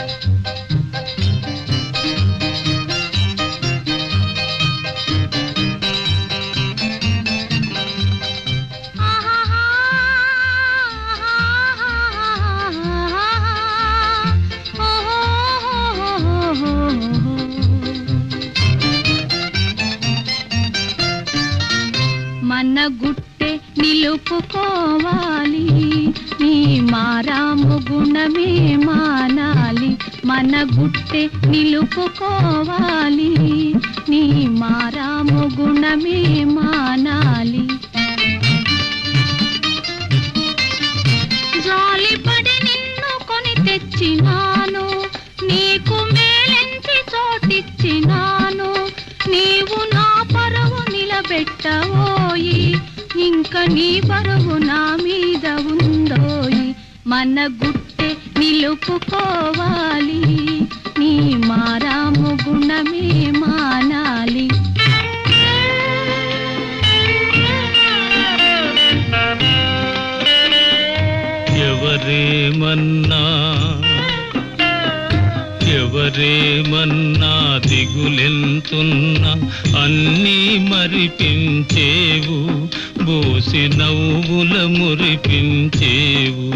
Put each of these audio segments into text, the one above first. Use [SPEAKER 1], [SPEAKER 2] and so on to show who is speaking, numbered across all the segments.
[SPEAKER 1] మన గుట్టె నిలుపుకోవాలి నీ మారాము గుణమే మానాలి మన గుట్టె నిలుపుకోవాలి నీ మారాము గుణమే మానాలి జాలిపడి నిన్ను కొని తెచ్చినాను నీకు మేలెంచి చోటిచ్చినాను నీవు నా పరువు నిలబెట్టవోయి ఇంక నీ పరువు నా మీద ఉందోయి మన గుట్టె నిలుపుకోవాలి నీ మారాము గుణమే మానాలి
[SPEAKER 2] ఎవరేమన్నా ఎవరేమన్నా దిగులెంతున్నా అన్నీ మరిపించేవు బోసి నవ్వుల మురిపించేవు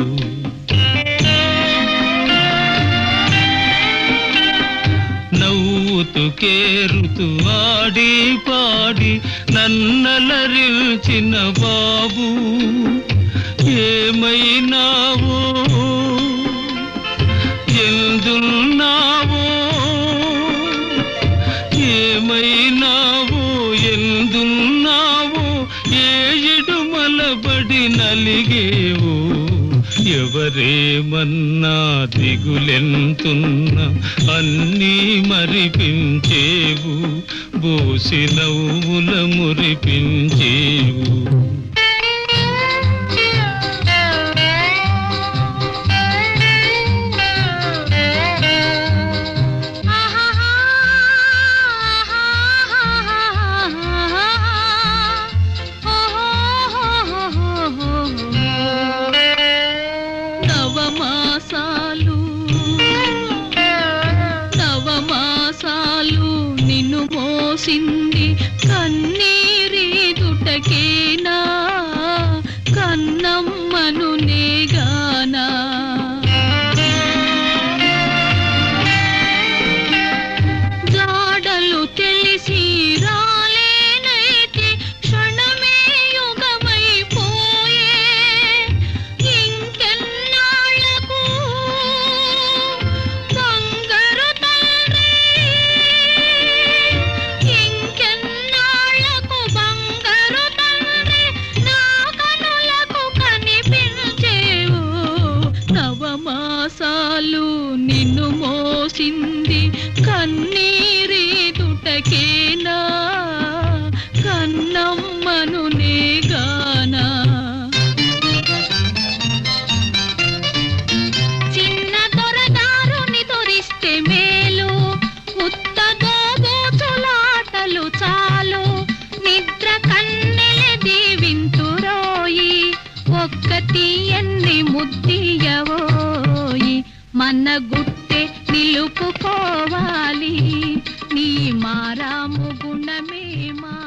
[SPEAKER 2] నవ్వుతూ కేరుతూ ఆడి పాడి నన్నలరిల్చిన బాబు ఏమైనావో ఎందున్నావో ఏమైనావో ఎందున్నావో ఏడు మలబడి నలిగేవో ఎవరేమన్నా దిగులెంతున్నా అన్నీ మరిపించేవు బోసి నవ్వుల మురిపించేవు
[SPEAKER 1] నవమాసాలు నవమాసాలు నిన్ను మోసింది కన్నీరీదుటకేనా కన్నమ్మను నేగానా జాడలు తెలిసి రాలేనైతే క్షణమే యుగమైపోయే ఇంకెన్నాళ్ళకు బంగారు తండ్రి ఇంకెన్నాళ్ళకు బంగారు తండ్రి నా కనులకు కనిపించేవు నవమాసాలు నిన్ను మోసింది కన్నీరీదుటకేనా కన్నమ్మను నేగానా చిన్న దొరదారుని దొరిస్తే మేలు ఉత్త దోబూచులాటలు చాలు నిద్ర కన్నెల దీవింతురోయి ఒక్క తీయన్ని ముద్దియవోయి మన గుట్టె నిలుపుకోవాలి నీ మారాము గుణమే మా